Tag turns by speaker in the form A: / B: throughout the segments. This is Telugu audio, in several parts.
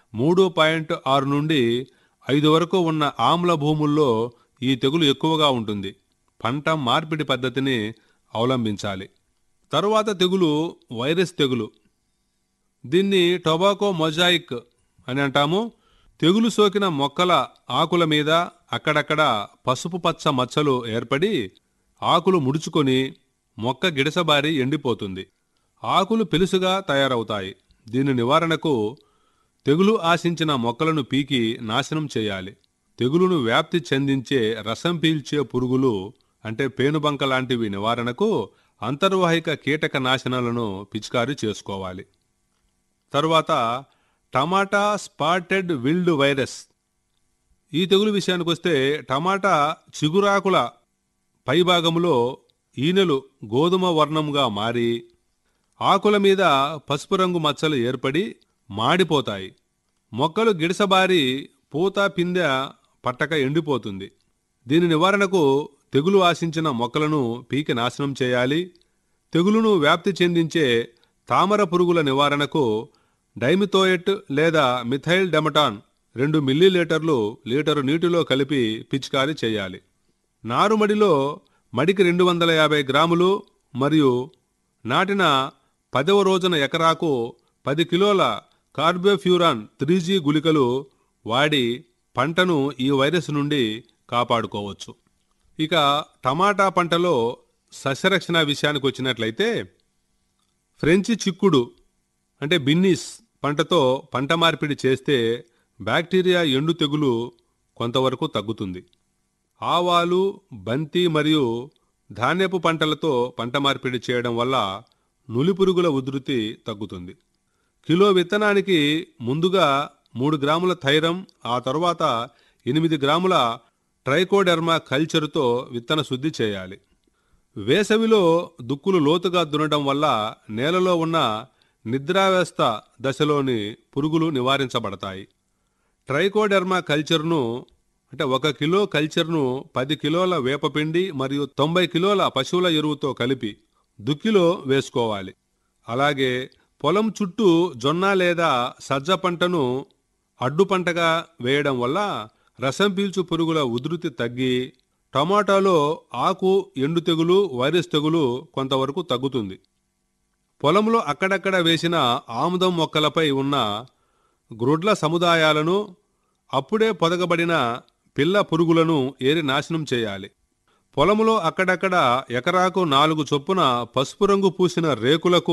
A: మూడు పాయింట్ ఆరు నుండి ఐదు వరకు ఉన్న ఆమ్ల భూముల్లో ఈ తెగులు ఎక్కువగా ఉంటుంది పంట మార్పిడి పద్ధతిని అవలంబించాలి తరువాత తెగులు వైరస్ తెగులు దీన్ని టొబాకో మొజాయిక్ అని అంటాము తెగులు సోకిన మొక్కల ఆకుల మీద అక్కడక్కడ పసుపు పచ్చ మచ్చలు ఏర్పడి ఆకులు ముడుచుకొని మొక్క గిడసబారి ఎండిపోతుంది ఆకులు పెలుసుగా తయారవుతాయి దీని నివారణకు తెగులు ఆశించిన మొక్కలను పీకి నాశనం చేయాలి తెగులును వ్యాప్తి చెందించే రసం పీల్చే పురుగులు అంటే పేనుబంక లాంటివి నివారణకు అంతర్వాహిక కీటక నాశనాలను పిచికారీ చేసుకోవాలి తరువాత టమాటా స్పాటెడ్ విల్డ్ వైరస్ ఈ తెగులు విషయానికి వస్తే టమాటా చిగురాకుల పైభాగంలో ఈనెలు గోధుమ వర్ణంగా మారి ఆకుల మీద పసుపు రంగు మచ్చలు ఏర్పడి మాడిపోతాయి మొక్కలు గిడసబారి పూత పిందె పట్టక ఎండిపోతుంది దీని నివారణకు తెగులు ఆశించిన మొక్కలను పీకి నాశనం చేయాలి తెగులును వ్యాప్తి చెందించే తామర పురుగుల నివారణకు డైమిథోయెట్ లేదా మిథైల్ డెమటాన్ రెండు మిల్లీలీటర్లు లీటరు నీటిలో కలిపి పిచికారీ చేయాలి నారుమడిలో మడికి రెండు వందల యాభై గ్రాములు మరియు నాటిన పదవ రోజున ఎకరాకు పది కిలోల కార్బోఫ్యూరాన్ త్రీ జీ గుళికలు వాడి పంటను ఈ వైరస్ నుండి కాపాడుకోవచ్చు ఇక టమాటా పంటలో సస్యరక్షణ విషయానికి వచ్చినట్లయితే ఫ్రెంచి చిక్కుడు అంటే బిన్నీస్ పంటతో పంట మార్పిడి చేస్తే బ్యాక్టీరియా ఎండు తెగులు కొంతవరకు తగ్గుతుంది ఆవాలు బంతి మరియు ధాన్యపు పంటలతో పంట మార్పిడి చేయడం వల్ల నులిపురుగుల ఉధృతి తగ్గుతుంది కిలో విత్తనానికి ముందుగా మూడు గ్రాముల థైరం ఆ తరువాత ఎనిమిది గ్రాముల ట్రైకోడెర్మా కల్చర్తో విత్తన శుద్ధి చేయాలి వేసవిలో దుక్కులు లోతుగా దున్నడం వల్ల నేలలో ఉన్న నిద్రావ్యవస్థ దశలోని పురుగులు నివారించబడతాయి ట్రైకోడెర్మా కల్చర్ను అంటే ఒక కిలో కల్చర్ను పది కిలోల వేపపిండి మరియు తొంభై కిలోల పశువుల ఎరువుతో కలిపి దుక్కిలో వేసుకోవాలి అలాగే పొలం చుట్టూ జొన్న లేదా సజ్జ పంటను అడ్డు పంటగా వేయడం వల్ల రసం పీల్చు పురుగుల ఉధృతి తగ్గి టమాటాలో ఆకు ఎండు తెగులు వైరస్ తెగులు కొంతవరకు తగ్గుతుంది పొలంలో అక్కడక్కడ వేసిన ఆముదం మొక్కలపై ఉన్న గ్రుడ్ల సముదాయాలను అప్పుడే పొదగబడిన పిల్ల పురుగులను ఏరి నాశనం చేయాలి పొలంలో అక్కడక్కడ ఎకరాకు నాలుగు చొప్పున పసుపు రంగు పూసిన రేకులకు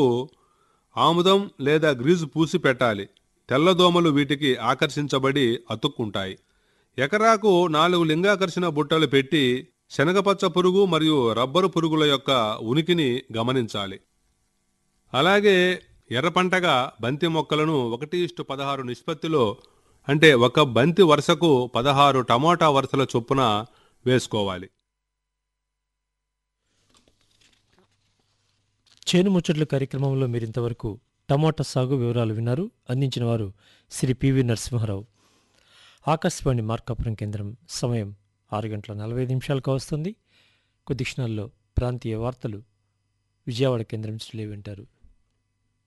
A: ఆముదం లేదా గ్రీజు పూసి పెట్టాలి తెల్లదోమలు వీటికి ఆకర్షించబడి అతుక్కుంటాయి ఎకరాకు నాలుగు లింగాకర్షణ బుట్టలు పెట్టి శనగపచ్చ పురుగు మరియు రబ్బరు పురుగుల యొక్క ఉనికిని గమనించాలి అలాగే ఎర్ర పంటగా బంతి మొక్కలను ఒకటి ఇష్టు పదహారు నిష్పత్తిలో అంటే ఒక బంతి వరుసకు పదహారు టమోటా వరుసల చొప్పున వేసుకోవాలి
B: చేను ముచ్చట్ల కార్యక్రమంలో మీరింతవరకు టమోటా సాగు వివరాలు విన్నారు అందించిన వారు శ్రీ పివి నరసింహారావు ఆకాశవాణి మార్కాపురం కేంద్రం సమయం ఆరు గంటల నలభై ఐదు నిమిషాలకు వస్తుంది కొద్ది క్షణాల్లో ప్రాంతీయ వార్తలు విజయవాడ కేంద్రం నుంచి వింటారు